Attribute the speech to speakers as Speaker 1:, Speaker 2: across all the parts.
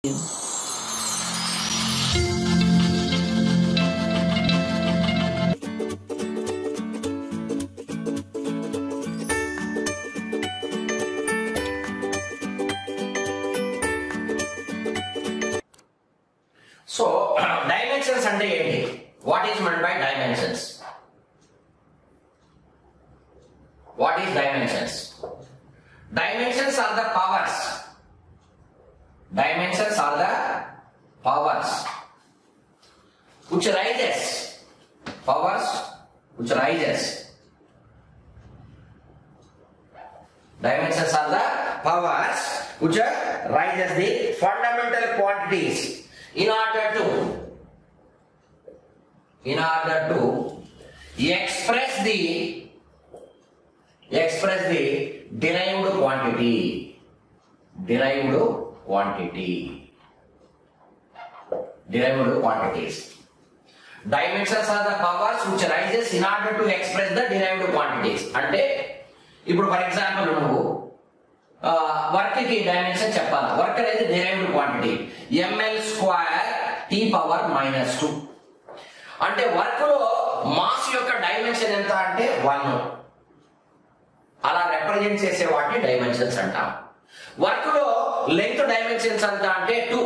Speaker 1: So dimensions అంటే ఏంటి what is meant by dimensions what is dimensions dimensions are the powers dimensions are the powers which rises powers which rises dimensions are the powers which rises the fundamental quantities in order to in order to express the express the derived quantity derived quantity derived quantities dimensions are the powers which rises in order to express the derived quantities అంటే ఇప్పుడు for example నువ్వు work కి dimension చెప్పాలి work అనేది derived quantity ML square T power minus two అంటే work లో mass యొక్క dimension ఎంత అంటే వన్ అలా రిప్రజెంట్ చేసే వాటిని డైమెన్షన్స్ అంటాం వర్క్ లో లెంగ్త్ డైమెన్షన్స్ ఎంత అంటే టూ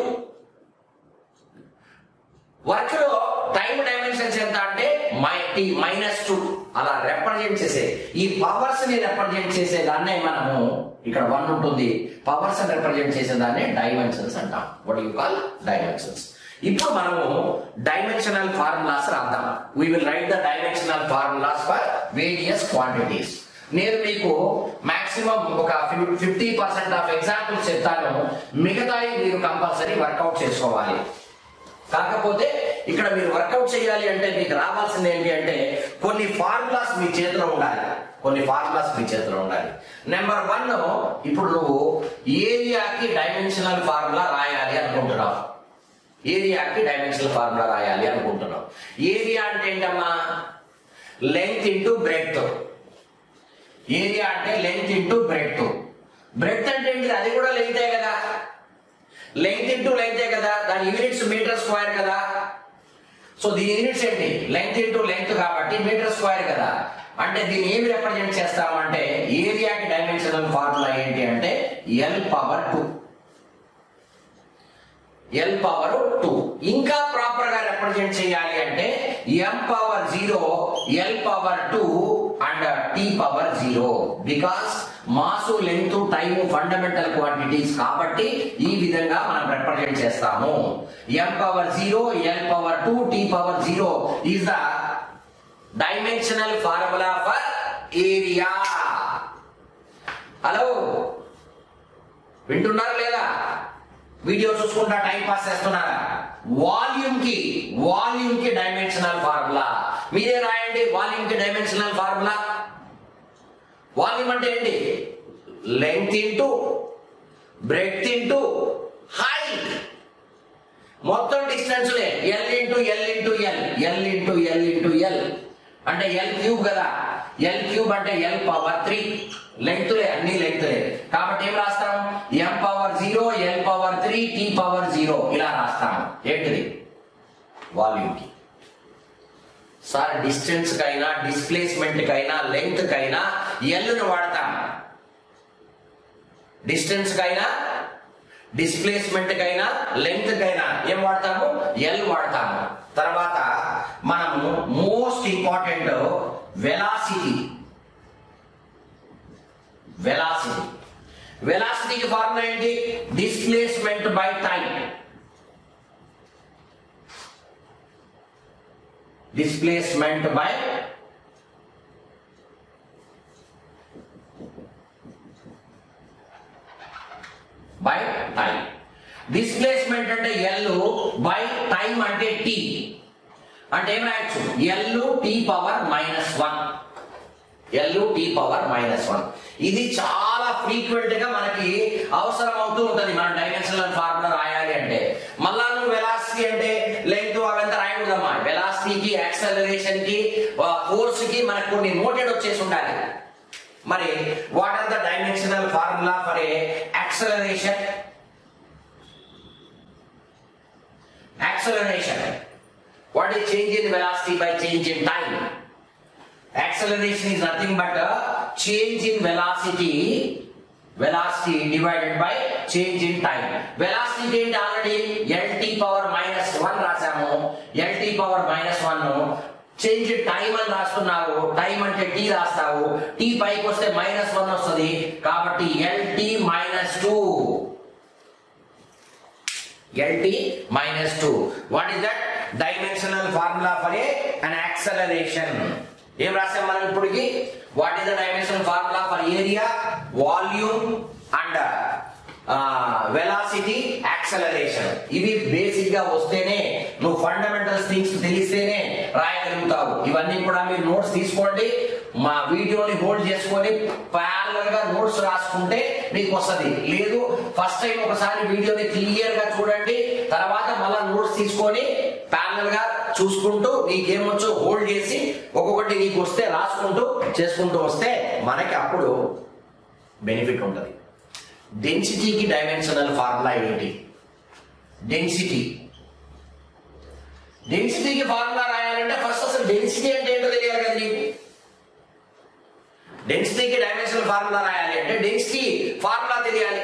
Speaker 1: వర్క్ లో టైం డైమెన్షన్స్ ఎంత అంటే మైనస్ టూ అలా రిప్రజెంట్ చేసే ఈ పవర్స్ ని రిప్రజెంట్ చేసే దాన్నే మనము ఇక్కడ వన్ ఉంటుంది పవర్స్ ని రిప్రజెంట్ చేసే దాన్నే డైమెన్షన్స్ అంటాం వాట్ యు కాల్ డైమెన్షన్స్ ఇప్పుడు మనము డైమెన్షనల్ ఫార్ములాస్ రాద్దాం we will write the dimensional formulas for various quantities నేను మీకు మాక్సిమం ఒక ఫిఫ్టీ పర్సెంట్ ఆఫ్ ఎగ్జాంపుల్స్ చెప్తాను మిగతాయి మీరు కంపల్సరీ వర్కౌట్ చేసుకోవాలి కాకపోతే ఇక్కడ మీరు వర్కౌట్ చేయాలి అంటే మీకు రావాల్సింది ఏంటి అంటే కొన్ని ఫార్ములాస్ మీ చేతిలో ఉండాలి కొన్ని ఫార్ములాస్ మీ చేతిలో ఉండాలి నెంబర్ వన్ ఇప్పుడు నువ్వు ఏరియాకి డైమెన్షనల్ ఫార్ములా రాయాలి అనుకుంటున్నావు ఏరియాకి డైమెన్షనల్ ఫార్ములా రాయాలి అనుకుంటున్నావు ఏరియా అంటే ఏంటమ్మా లెంగ్త్ ఇంటూ బ్రెడ్త్ ఏరియా అంటే లెంగ్త్ ఇంటూ బ్రెడ్త్ బ్రెడ్త్ అంటే ఏంటి అది కూడా లెంగ్తే కదా లెంగ్త్ ఇంటూ లెంగ్తే కదా దాని యూనిట్స్ మీటర్ స్క్వేర్ కదా సో దీని యూనిట్స్ ఏంటి లెంగ్త్ ఇంటూ లెంగ్త్ కాబట్టి మీటర్ స్క్వేర్ కదా అంటే దీన్ని ఏమి రిప్రజెంట్ చేస్తామంటే ఏరియాకి డైమెన్షనల్ ఫార్ములా ఏంటి అంటే L power two L power two ఇంకా ప్రాపర్ గా రిప్రజెంట్ చేయాలి అంటే M power zero L power two and T power zero because mass length time fundamental quantities కాబట్టి ఈ విధంగా మనం రిప్రజెంట్ చేస్తాము M power zero L power two T power zero is the dimensional formula for area hello వింటున్నారా లేదా video చూసుకుంటా time pass చేస్తున్నారా volume కి వాల్యూమ్ కి డైమెన్షనల్ ఫార్ములా మీరే రాయండి వాల్యూమ్ కి డైమెన్షనల్ ఫార్ములా వాల్యూమ్ అంటే ఏంటి length into breadth into height మొత్తం distance L into L into L L into L into L అంటే ఎల్ క్యూబ్ కదా ఎల్ క్యూబ్ అంటే ఎల్ పవర్ త్రీ లెంగ్త్లే అన్ని లెంగ్త్లే కాబట్టి ఏం రాస్తాం M power zero L power three T power zero ఇలా రాస్తాం ఏంటిది వాల్యూమ్ కి సార్ డిస్టెన్స్ కైనా డిస్ప్లేస్మెంట్ కైనా లెంగ్త్ కైనా ఎల్ ను వాడతాం డిస్టెన్స్ కైనా డిస్ప్లేస్మెంట్ కైనా లెంగ్త్ కైనా ఏం వాడతాము ఎల్ వాడతాము తర్వాత మనము మోస్ట్ ఇంపార్టెంట్ వెలాసిటీ వెలాసిటీ వెలాసిటీకి ఫార్ములా ఏంటి displacement by time displacement by by time displacement అంటే ఎల్ బై టైం అంటే టీ అంటే ఏం రాయొచ్చు L T power minus one L T power minus one ఇది చాలా ఫ్రీక్వెంట్ గా మనకి అవసరం అవుతూ ఉంటది మన డైమెన్షనల్ ఫార్ములా రాయాలి అంటే మళ్ళా నువ్వు వెలాసిటీ అంటే లెంగ్త్ అవంతా రాయకూడదమ్మా వెలాసిటీకి యాక్సలరేషన్ కి ఫోర్స్ కి మనకు కొన్ని నోటెడ్ వచ్చేసి ఉండాలి మరి what are the dimensional formula for a acceleration acceleration what is change in velocity by change in time acceleration is nothing but a change in velocity velocity divided by change in time velocity ఏంటి already lt power minus one రాసాము lt power minus one change time అని రాస్తున్నావు time అంటే T రాస్తావు T పైకి వస్తే minus one వస్తుంది కాబట్టి LT minus two LT minus two what is that dimensional formula for a an acceleration ఏం రాసాం మనం ఇప్పటికి what is the dimensional formula for area volume and velocity acceleration ఇవి బేసిక్ గా వస్తేనే నువ్వు ఫండమెంటల్స్ థింగ్స్ తెలిస్తేనే రాయగలుగుతావు ఇవన్నీ కూడా మీరు నోట్స్ తీసుకోండి మా వీడియోని హోల్డ్ చేసుకొని ప్యారల్ గా నోట్స్ రాసుకుంటే మీకు వస్తది లేదు ఫస్ట్ టైం ఒకసారి వీడియోని క్లియర్ గా చూడండి తర్వాత మళ్ళా నోట్స్ తీసుకొని ప్యారల్ గా చూసుకుంటూ నీకేమొచ్చో హోల్డ్ చేసి ఒక్కొక్కటి నీకు వస్తే రాసుకుంటూ చేసుకుంటూ వస్తే మనకి అప్పుడు బెనిఫిట్ ఉంటుంది డెన్సిటీకి డైమెన్షనల్ ఫార్ములా ఏంటి డెన్సిటీ డెన్సిటీకి ఫార్ములా రాయాలంటే ఫస్ట్ అసలు డెన్సిటీ అంటే ఏంటో తెలియాలి కదా నీకు డెన్సిటీకి డైమెన్షనల్ ఫార్ములా రాయాలి అంటే డెన్సిటీ ఫార్ములా తెలియాలి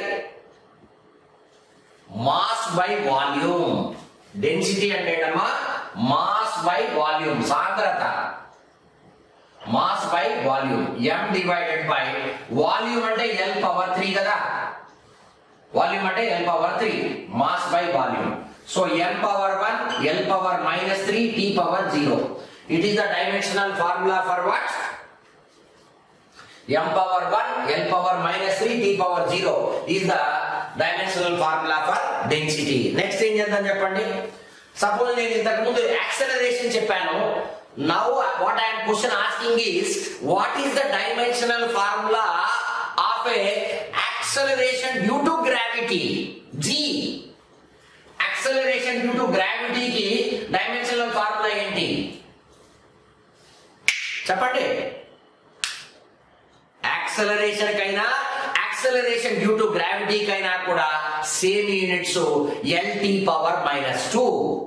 Speaker 1: మాస్ బై వాల్యూమ్ డెన్సిటీ అంటే ఏంటమ్మా మాస్ బై వాల్యూమ్ సాంద్రత mass by volume M divided by volume అంటే ఎల్ పవర్ త్రీ కదా వాల్యూమ్ అంటే L power three mass by volume so L power one L power minus three T power zero it is the dimensional formula for what m power 1 l power minus 3 t power 0 is the dimensional formula for density next ఏం చేద్దాం చెప్పండి suppose నేను ఇంతకు ముందు acceleration చెప్పాను now what I'm question asking is what is the dimensional formula of a acceleration due to gravity g acceleration due to గ్రావిటీకి dimensional formula ఏంటి చెప్పండి యాక్సలరేషన్ కైనా యాక్సలరేషన్ డ్యూ టు గ్రావిటీ కైనా కూడా same units LT power minus two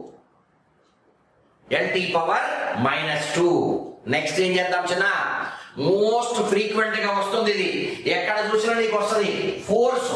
Speaker 1: LT power minus two next ఏం చేద్దాం చిన్న most frequent గా వస్తుంది ఇది ఎక్కడ చూసినా నీకు వస్తుంది force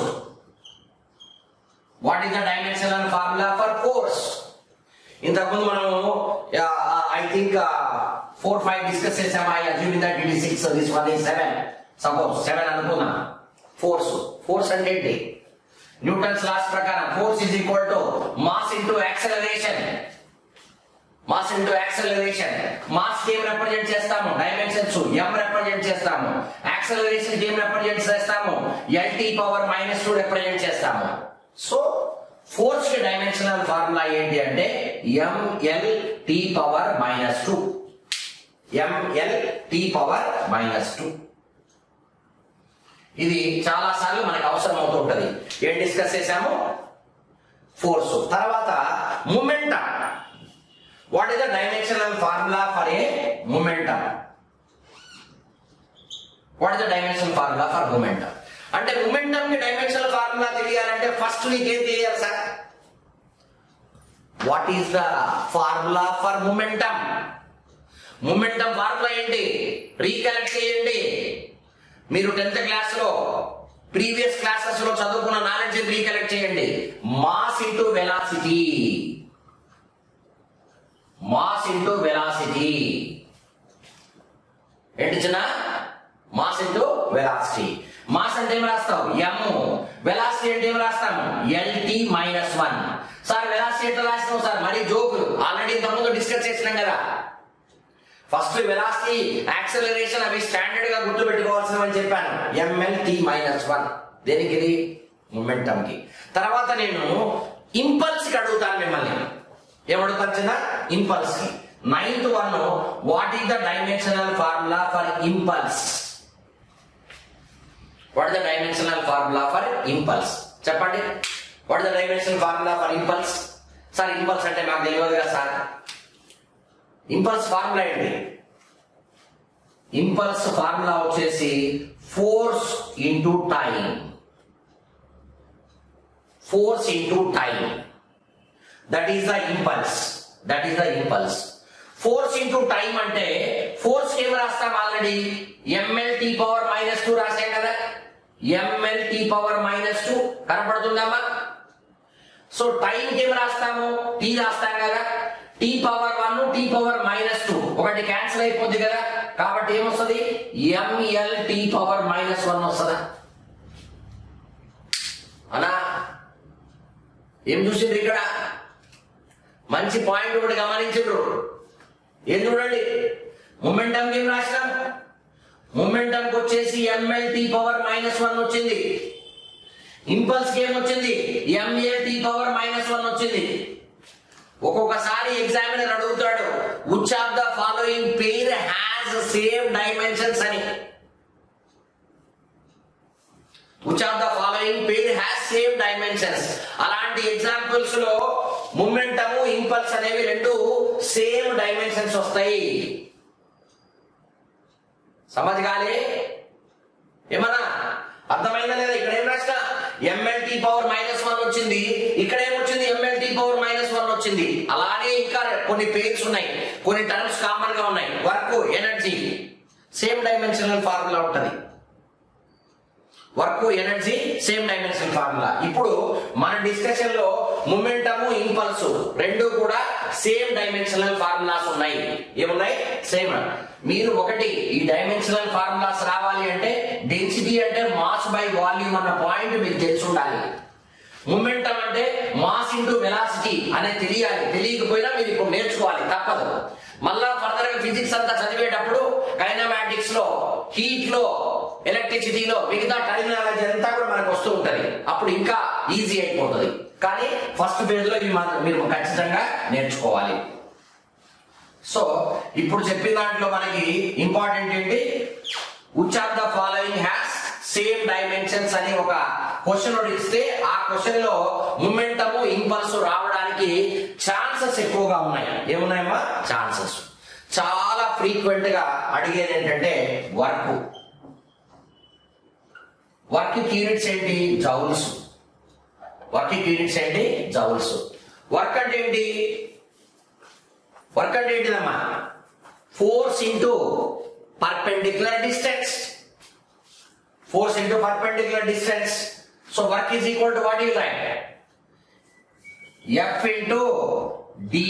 Speaker 1: what is the dimensional formula for force ఇంతకుముందు మనము I think four five discuss చేసాము I assume that it is six this one is seven suppose seven అనుకున్నా ఫోర్స్ ఫోర్స్ అంటే ఏంటి న్యూటన్స్ లాస్ ప్రకారం force is equal to mass into acceleration mass into acceleration mass ఏం represent చేస్తాము dimensions M represent చేస్తాము acceleration ఏం represent చేస్తాము LT power minus two represent చేస్తాము సో ఫోర్స్ కి డైమెన్షనల్ ఫార్ములా ఏంటి అంటే ML T power minus two ML T power minus two ఇది చాలా సార్లు మనకు అవసరం అవుతూ ఉంటది ఏం డిస్కస్ చేశాము ఫోర్స్ తర్వాత momentum what is the dimensional formula for a momentum what is the dimensional formula for momentum అంటే మూమెంటం కి డైమెన్షనల్ ఫార్ములా తెలియాలంటే ఫస్ట్ నీకేం తెలియాలి sir what is the formula for momentum momentum formula ఏంటి recollect చేయండి మీరు tenth class లో previous classes లో చదువుకున్న నాలెడ్జ్ రీకలెక్ట్ చేయండి mass into velocity mass into velocity ఏంటి చిన్న మాస్ ఇంటూ వెలాసిటీ మాస్ అంటే ఏం రాస్తావు ఎమ్ వెలాసిటీ అంటే ఏం రాస్తాము LT minus one sir velocity ఎట్లా రాసినావు సార్ మరీ జోకులు ఆల్రెడీ ఇంతకుముందు డిస్కస్ చేసినాం కదా ఫస్ట్ వెలాసిటీ యాక్సలరేషన్ అవి స్టాండర్డ్ గా గుర్తు పెట్టుకోవాల్సినవని చెప్పాను ఎంఎల్ టీ మైనస్ వన్ దేనికి ఇది మొమెంటం కి తర్వాత నేను ఇంపల్స్ కి అడుగుతాను మిమ్మల్ని ఏమడుగుతాను చిన్న ఇంపల్స్ కి ninth one what is the dimensional formula for impulse what is the dimensional formula for impulse చెప్పండి what is the dimensional formula for impulse sir impulse అంటే మాకు తెలియదు కదా సార్ ఇంపల్స్ ఫార్ములా ఏంటి ఇంపల్స్ ఫార్ములా వచ్చేసి force into time force into time that is the impulse that is the impulse force into time అంటే force ఏం రాస్తాం already ML T power minus two రాసాం కదా ML T power minus two కనపడుతుందమ్మా so time కి ఏం రాస్తాము T రాస్తాం కదా T power one T power minus two ఒకటి క్యాన్సిల్ అయిపోద్ది కదా కాబట్టి ఏమొస్తుంది ML T power minus one వస్తుందా అనా ఏం చూసిండ్రు ఇక్కడ మంచి పాయింట్ ఒకటి గమనించిండ్రు ఏం చూడండి మొమెంటం ఏం రాసినాం మొమెంటం వచ్చేసి ML T power minus one వచ్చింది ఇంపల్స్ కి ఏమొచ్చింది MA T power minus one వచ్చింది ఒక్కొక్కసారి ఎగ్జామినర్ అడుగుతాడు which of the following pair has same dimensions అని which of the following pair has same dimensions అలాంటి ఎగ్జాంపుల్స్ లో మూమెంటము ఇంపల్స్ అనేవి రెండు సేమ్ డైమెన్షన్స్ వస్తాయి సమజ్ కాలే ఏమన్నా అర్థమైందా లేదా ఇక్కడ ఏం రాసిన ఎంఎల్టీ పవర్ మైనస్ వన్ వచ్చింది ఇక్కడ ఏమొచ్చింది ఎంఎల్టీ పవర్ మైనస్ వన్ వచ్చింది అలానే ఇంకా కొన్ని పేర్స్ ఉన్నాయి కొన్ని టర్మ్స్ కామన్ గా ఉన్నాయి work energy same dimensional formula ఉంటది work energy same dimension formula ఇప్పుడు మన డిస్కషన్ లో మొమెంటము ఇంపల్స్ రెండు కూడా సేమ్ డైమెన్షనల్ ఫార్ములాస్ ఉన్నాయి ఏమున్నాయి సేమ్ మీరు ఒకటి ఈ డైమెన్షనల్ ఫార్ములాస్ రావాలి అంటే డెన్సిటీ అంటే మాస్ బై వాల్యూమ్ అన్న పాయింట్ మీకు తెలిసి ఉండాలి మొమెంటం అంటే మాస్ ఇంటూ వెలాసిటీ అనేది తెలియాలి తెలియకపోయినా మీరు ఇప్పుడు నేర్చుకోవాలి తప్పదు మళ్ళా ఫర్దర్ గా ఫిజిక్స్ అంతా చదివేటప్పుడు కైనమాటిక్స్ లో హీట్ లో ఎలక్ట్రిసిటీలో మిగతా టర్మినాలజీ అంతా కూడా మనకు వస్తూ ఉంటది అప్పుడు ఇంకా ఈజీ అయిపోతుంది కానీ ఫస్ట్ పేజ్ లో ఇవి మాత్రం మీరు ఖచ్చితంగా నేర్చుకోవాలి సో ఇప్పుడు చెప్పిన దాంట్లో మనకి ఇంపార్టెంట్ ఏంటి which of the following has same dimensions అని ఒక క్వశ్చన్ ఇస్తే ఆ క్వశ్చన్ లో మూమెంటము ఇంపల్స్ రావడానికి ఛాన్సెస్ ఎక్కువగా ఉన్నాయి ఏమున్నాయమ్మా ఛాన్సెస్ చాలా ఫ్రీక్వెంట్ గా అడిగేది ఏంటంటే వర్క్ వర్క్ యూనిట్స్ ఏంటి జౌల్స్ వర్క్ యూనిట్స్ ఏంటి జౌల్స్ వర్క్ అంటే ఏంటి వర్క్ అంటే ఏంటిదమ్మా force into perpendicular distance force into perpendicular distance so work is equal to what you write F into D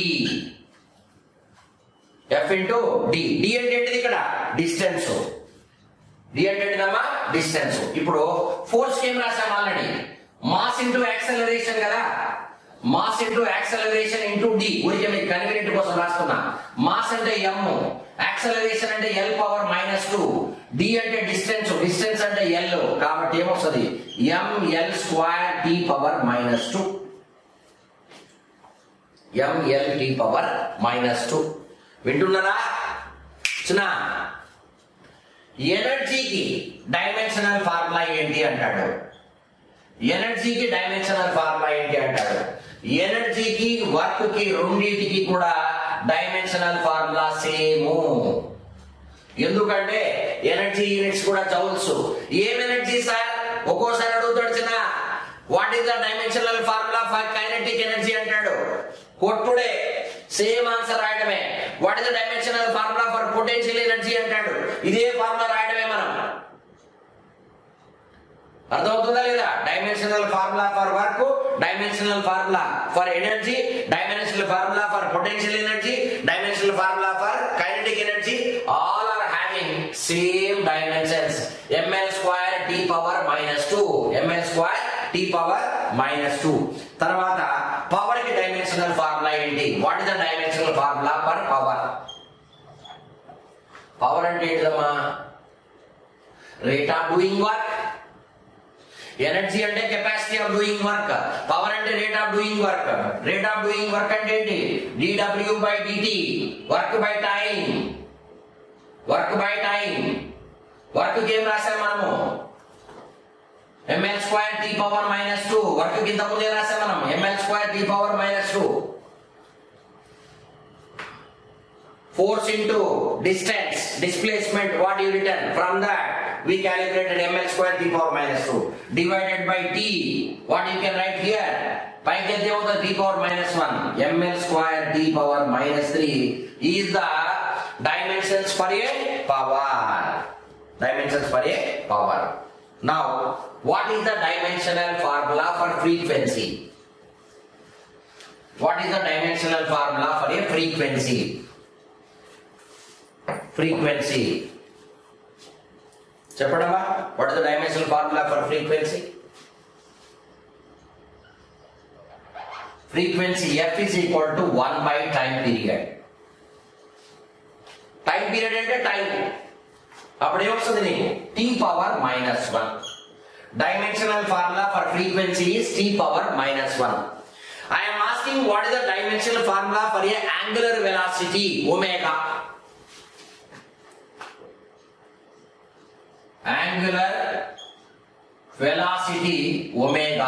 Speaker 1: F into D D అంటే ఏంటిది ఇక్కడ distance D అంటే ఏంటిదమ్మా distance ఇప్పుడు ఫోర్స్ ఏం రాసాం ఆల్రెడీ మాస్ ఇంటూ యాక్సలరేషన్ కదా mass into acceleration into D ఊరికే మీకు కన్వీనియంట్ కోసం రాస్తున్నా మాస్ అంటే ఎమ్ యాక్సలరేషన్ అంటే L power minus two D అంటే డిస్టెన్స్ డిస్టెన్స్ అంటే ఎల్ కాబట్టి ఏమొస్తుంది ML square T power minus two ML T power minus two వింటున్నారా చిన్న ఎనర్జీకి డైమెన్షనల్ ఫార్ములా ఏంటి అంటాడు ఎనర్జీకి డైమెన్షనల్ ఫార్ములా ఏంటి అంటాడు ఎనర్జీకి వర్క్ కి రెండింటికి కూడా డైమెన్షనల్ ఫార్ములా సేము ఎందుకంటే ఎనర్జీ యూనిట్స్ కూడా జౌల్స్ ఏం ఎనర్జీ సార్ ఒక్కోసారి అడుగుతాడు చిన్న what is the dimensional formula for kinetic energy అంటాడు కొట్టుడే సేమ్ ఆన్సర్ రాయడమే what is the dimensional formula for potential energy అంటాడు ఇదే ఫార్ములా రాయడమే మనం అర్థమవుతుందా లేదా dimensional formula for work dimensional formula for energy dimensional formula for potential energy dimensional formula for kinetic energy all are having same dimensions ML square T power minus two ML square T power minus two తర్వాత power కి dimensional formula ఏంటి what is the dimensional formula for power power అంటే ఏంటిదమ్మా rate of doing work energy అంటే capacity of doing work power అంటే rate of doing work rate of doing work అంటే ఏంటి DW by DT work by time work by time work ఏం రాసాం మనము ML square T power minus two work కింద ముందే రాసాం మనం ML square T power minus two force into distance displacement what you return from that we calibrated ml square t power minus 2 divided by t what you can write here పైకి ఎంత అవుతుంది t power minus 1 ml square t power minus 3 is the dimensions for a power dimensions for a power now what is the dimensional formula for frequency what is the dimensional formula for a frequency frequency చెప్పడమా what is the dimensional formula for frequency frequency F is equal to one by time period time period అంటే time అప్పుడు ఏమొస్తుంది నీకు T power minus one dimensional formula for frequency is T power minus one I'm asking what is the dimensional formula for a angular velocity omega angular velocity omega.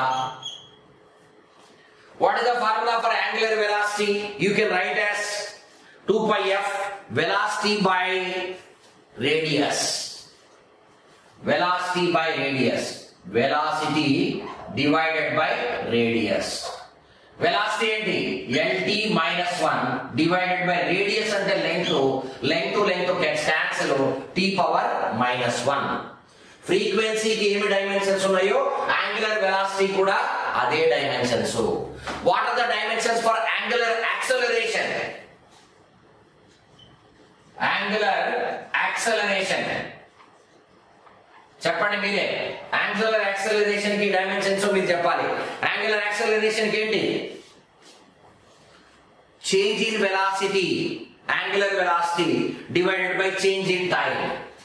Speaker 1: What is the formula for angular velocity? You can write as 2 pi f velocity by radius. Velocity by radius. Velocity divided by radius. Velocity ఏంటి LT minus one divided by radius అంటే length length length cancel T power minus one ఫ్రీక్వెన్సీకి ఏమి dimensions ఉన్నాయో angular velocity కూడా అదే dimensions what are the dimensions for angular acceleration angular acceleration చెప్పండి మీరే angular acceleration కి డైమెన్షన్స్ మీరు చెప్పాలి యాంగులర్ యాక్సలరేషన్ కి ఏంటి change in velocity angular velocity divided by change in time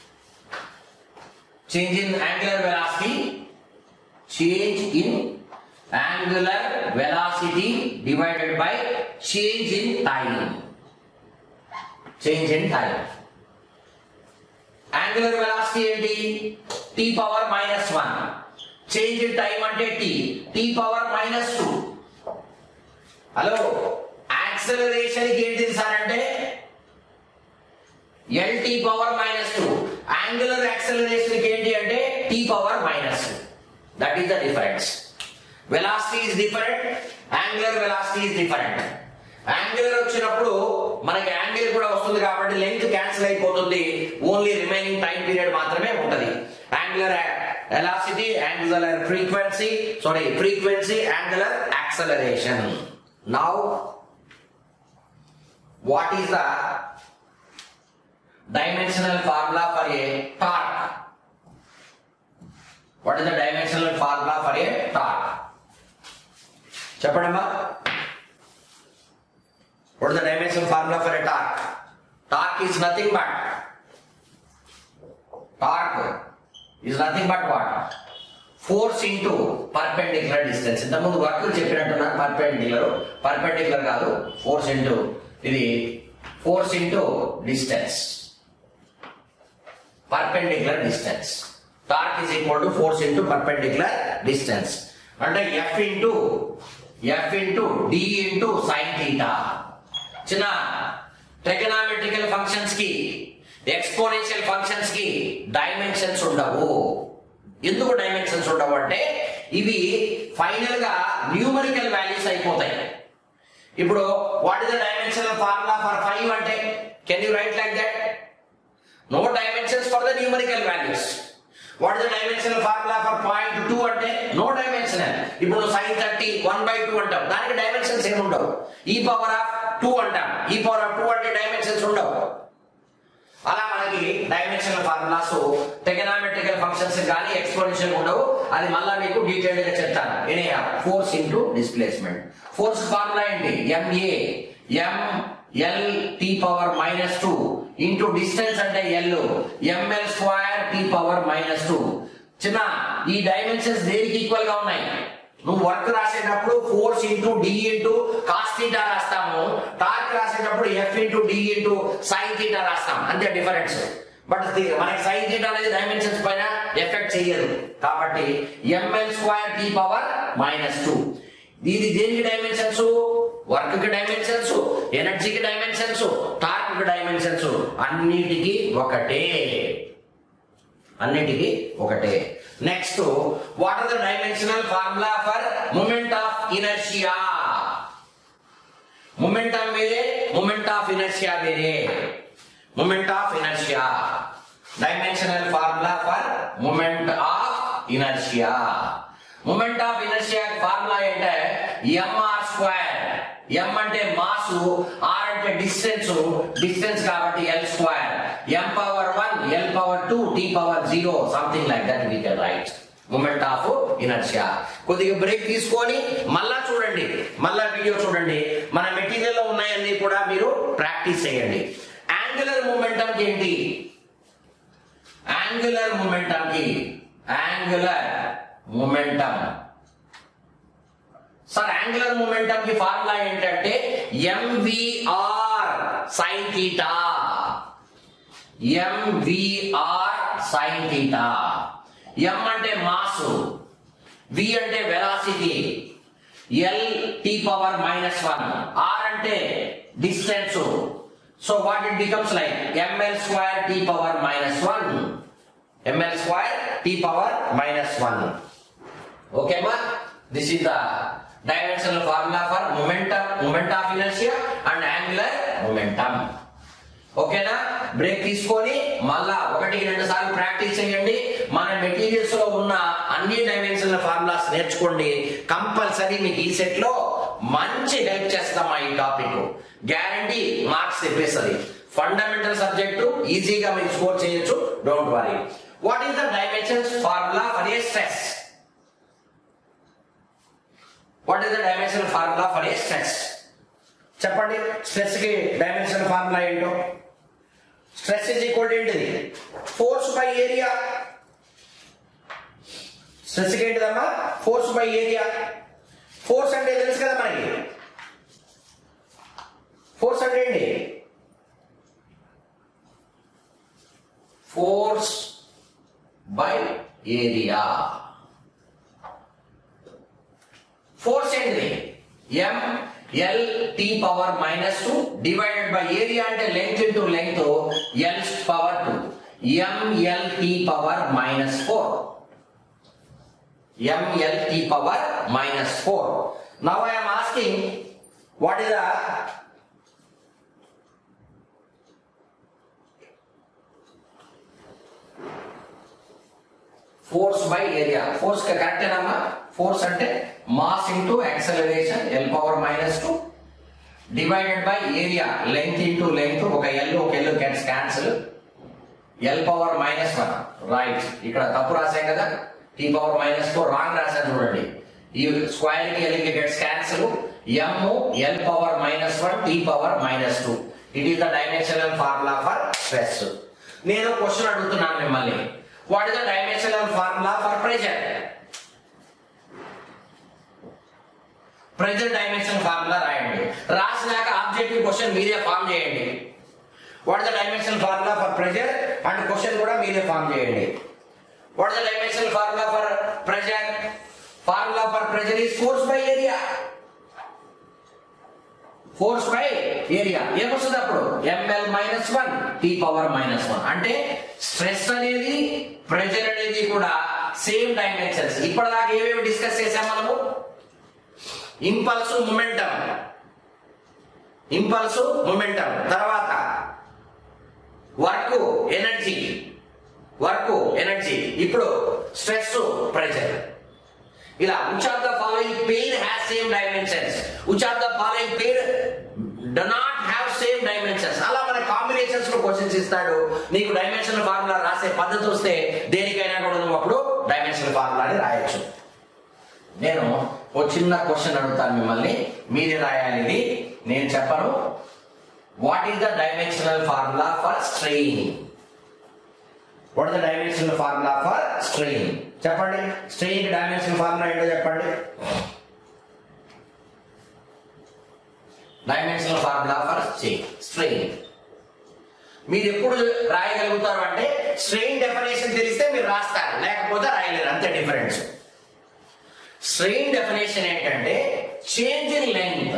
Speaker 1: change in angular velocity change in angular velocity divided by change in time change in time angular velocity ఏంటి T power minus one change in time అంటే T T power minus two hello acceleration కి ఏంటి sir అంటే LT power minus two angular acceleration కి ఏంటి అంటే T power minus that is the difference velocity is different angular velocity is different angular వచ్చినప్పుడు మనకి angle కూడా వస్తుంది కాబట్టి లెంగ్త్ క్యాన్సిల్ అయిపోతుంది ఓన్లీ రిమైనింగ్ టైం పీరియడ్ మాత్రమే ఉంటది angular velocity angular frequency sorry frequency angular acceleration now what is the dimensional formula for a torque. What is the dimensional formula for a torque? చెప్పడమ్మా What is the dimensional formula for a torque? Torque is nothing but torque is nothing but what? Force into perpendicular distance ఇంతకుముందు work చెప్పినట్టున్నాను perpendicular perpendicular కాదు force into ఇది force into distance perpendicular distance. Torque is equal to force into perpendicular distance. అంటే F into F into D into sin theta. చిన్న trigonometrical functions కి exponential functions కి dimensions ఉండవు ఎందుకు dimensions ఉండవు అంటే ఇవి ఫైనల్ గా న్యూమరికల్ వాల్యూస్ అయిపోతాయి ఇప్పుడు what is the dimensional formula for five అంటే can you write like that no dimensions for the numerical values what is the dimensional formula for point 2 అంటే no dimensional ఇప్పుడు sin 30 1 by 2 అంటాం దానికి dimensions ఏమి ఉండవు ఈ పవర్ ఆఫ్ 2 అంటాం ఈ పవర్ ఆఫ్ 2 అంటే డైమెన్షన్స్ ఉండవు అలా మనకి డైమెన్షనల్ ఫార్ములాస్ టెగనామెట్రికల్ ఫంక్షన్స్ కానీ ఎక్స్పోనెన్షియల్ ఉండవు అది మళ్ళా మీకు డీటెయిల్ గా చెప్తాను any force into displacement force formula ఏంటి MA M L T power minus two into distance అంటే L ML square T power minus two చిన్న ఈ డైమెన్షన్స్ దేనికి ఈక్వల్ గా ఉన్నాయి నువ్వు వర్క్ రాసేటప్పుడు force into D into cos theta రాస్తాము టార్క్ రాసేటప్పుడు F into D into sine theta రాస్తాం అంతే డిఫరెన్స్ బట్ మనకి సైన్ థీటా అనేది డైమెన్షన్స్ పైన ఎఫెక్ట్ చేయదు కాబట్టి ML square T power minus two ఇది దేనికి డైమెన్షన్స్ వర్క్ కి డైమెన్షన్స్ ఎనర్జీకి డైమెన్షన్స్ టార్క్ కి డైమెన్షన్స్ అన్నిటికీ ఒకటే అన్నిటికీ ఒకటే next what are the dimensional formula for moment of inertia momentum వేరే మొమెంట్ ఆఫ్ ఇనర్షియా వేరే moment of inertia dimensional formula for moment of inertia moment of inertia formula ఏంటంటే MR square M అంటే mass R అంటే distance distance కాబట్టి L square M power one L power two T power zero something like that we can write moment of inertia కొద్దిగా break తీసుకొని మళ్ళా చూడండి మళ్ళా video చూడండి మన మెటీరియల్ లో ఉన్నాయన్నీ కూడా మీరు ప్రాక్టీస్ చేయండి యాంగులర్ మూమెంటం ఏంటి యాంగులర్ మూమెంటం కి angular momentum sir angular momentum కి ఫార్ములా ఏంటంటే MVR sine theta MVR sine theta M అంటే మాస్ వి అంటే velocity L T power minus one R అంటే distance so what it becomes like ML square T power minus one ML square T power minus one ఓకేమా this is the dimensional formula for momentum moment of inertia and angular momentum ఓకేనా break తీసుకొని మళ్ళా ఒకటి రెండు సార్లు practice చేయండి మన materials లో ఉన్న అన్ని డైమెన్షనల్ ఫార్ములాస్ నేర్చుకోండి కంపల్సరీ మీకు ఈ సెట్ లో మంచి హెల్ప్ చేస్తామా ఈ టాపిక్ గ్యారంటీ మార్క్స్ తెప్పేస్తుంది ఫండమెంటల్ సబ్జెక్టు ఈజీగా మీరు స్కోర్ చేయొచ్చు don't worry what is the dimensions formula for a stress what is the dimensional formula for a stress చెప్పండి స్ట్రెస్ కి డైమెన్షనల్ ఫార్ములా ఏంటో స్ట్రెస్ ఇస్ ఈక్వల్ ఏంటిది ఫోర్స్ బై ఏరియా స్ట్రెస్ కి ఏంటిదమ్మా force by area force అంటే తెలుసు కదా మనకి ఫోర్స్ అంటే ఏంటి ఫోర్స్ బై ఏరియా ఫోర్స్ ఏంటిది M L T power minus two divided by area అంటే length into length L power two ML T power minus four ML T power minus four now I'm asking what is the force by area force కరెక్టేనమ్మా force అంటే mass into acceleration L power minus two divided by area length into length ఒక L ఒక L gets cancel L power minus one right ఇక్కడ తప్పు రాసాం కదా T power minus four wrong రాశాను చూడండి ఈ స్క్వైర్ కి L gets cancel M L power minus one T power minus two it is the dimensional formula for stress నేను question అడుగుతున్నాను మిమ్మల్ని what is the dimensional formula for pressure pressure dimension formula రాయండి రాసినాక objective question మీరే form చేయండి what the dimension formula for pressure and question కూడా మీరే form చేయండి what the dimension formula for pressure formula for pressure is force by area force by area ఏమొస్తుంది అప్పుడు ML minus one T power minus one అంటే stress అనేది pressure అనేది కూడా same dimensions ఇప్పటిదాకా ఏమేమి డిస్కస్ చేసాం మనము ఇంపల్స్ మొమెంటం ఇంపల్స్ మొమెంటం తర్వాత వర్క్ ఎనర్జీ వర్క్ ఎనర్జీ ఇప్పుడు స్ట్రెస్ ప్రెషర్ ఇలా which of the following pair has same dimensions which of the following pair do not have same dimensions అలా మన combinations లో క్వశ్చన్స్ ఇస్తాడు నీకు డైమెన్షన్ ఫార్ములా రాసే పద్ధతి వస్తే దేనికైనా కూడా నువ్వు అప్పుడు డైమెన్షన్ ఫార్ములాని రాయొచ్చు నేను ఓ చిన్న క్వశ్చన్ అడుగుతాను మిమ్మల్ని మీరే రాయాలి ఇది నేను చెప్పను what is the dimensional formula for strain what is the dimensional formula for strain చెప్పండి స్ట్రెయిన్ డైమెన్షన్ ఫార్ములా ఏంటో చెప్పండి డైమెన్షనల్ ఫార్ములా ఫర్ స్ట్రెయిన్ మీరు ఎప్పుడు రాయగలుగుతారు అంటే స్ట్రెయిన్ డెఫినేషన్ తెలిస్తే మీరు రాస్తారు లేకపోతే రాయలేరు అంతే డిఫరెన్స్ స్ట్రెయిన్ డెఫినేషన్ ఏంటంటే change in length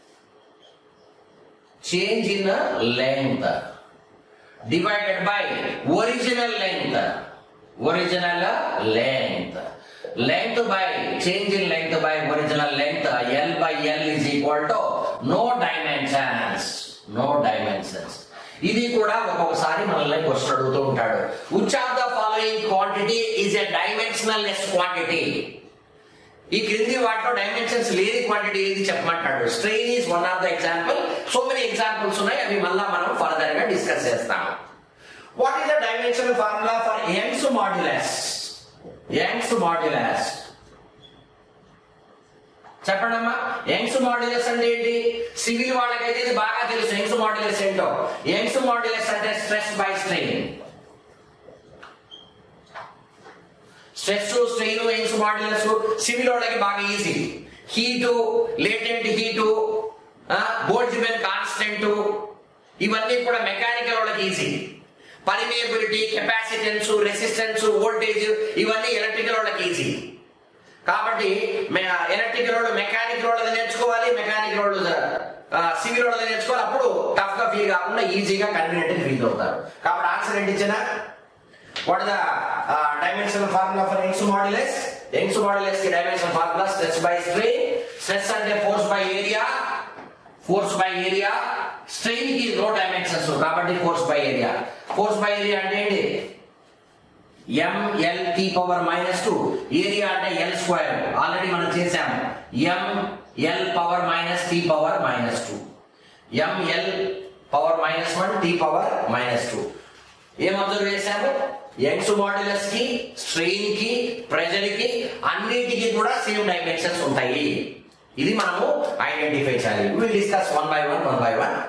Speaker 1: change in length divided by original length original length length by change in length by original length L by L is equal to no dimensions no dimensions ఇది కూడా ఒక్కొక్కసారి మనల్ని question అడుగుతూ ఉంటాడు which of the following quantity is a dimensional less quantity ఈ క్రింది వాటిలో డైమెన్షన్స్ లేని క్వాంటిటీ ఏది చెప్పమంటాడు strain is one of the example so many examples ఉన్నాయి అవి మళ్ళా మనం ఫర్దర్ గా డిస్కస్ చేస్తాం what is the dimension formula for Young's modulus Young's modulus చెప్పండి అమ్మా యంగ్స్ మాడ్యులస్ అంటే ఏంటి సివిల్ వాళ్ళకైతే ఇది బాగా తెలుసు యంగ్స్ మాడ్యులస్ ఏంటో యంగ్స్ మాడ్యులస్ అంటే stress by strain stress strain Young's modulus civil వాళ్ళకి బాగా easy heat latent heat Boltzmann constant ఇవన్నీ కూడా మెకానికల్ వాళ్ళకి easy permeability capacitance resistance voltage ఇవన్నీ ఎలక్ట్రికల్ వాళ్ళకి ఈజీ కాబట్టి ఎలక్ట్రికల్ వాళ్ళు మెకానికల్ వాళ్ళది నేర్చుకోవాలి మెకానికల్ వాళ్ళు సివిల్ వాళ్ళది నేర్చుకోవాలి అప్పుడు టఫ్ గా ఫీల్ కాకుండా ఈజీగా కన్వీనియంట్ ఫీల్ అవుతారు కాబట్టి ఆన్సర్ ఏంటి ఇచ్చిన what the dimension formula for Young's modulus Young's modulus కి dimension formula stress by strain stress అంటే force by area force by area strain కి నో డైమెన్షన్స్ కాబట్టి force by area force by area అంటే ఏంటి ML T power minus two area అంటే L square already మనం చేసాము ML power minus T power minus two ML power minus one T power minus two ఏం observe చేశాము Young's modulus కి strain కి pressure కి అన్నిటికీ కూడా సేమ్ డైమెన్షన్స్ ఉంటాయి ఇది మనము ఐడెంటిఫై చేయాలి will discuss one by one one by one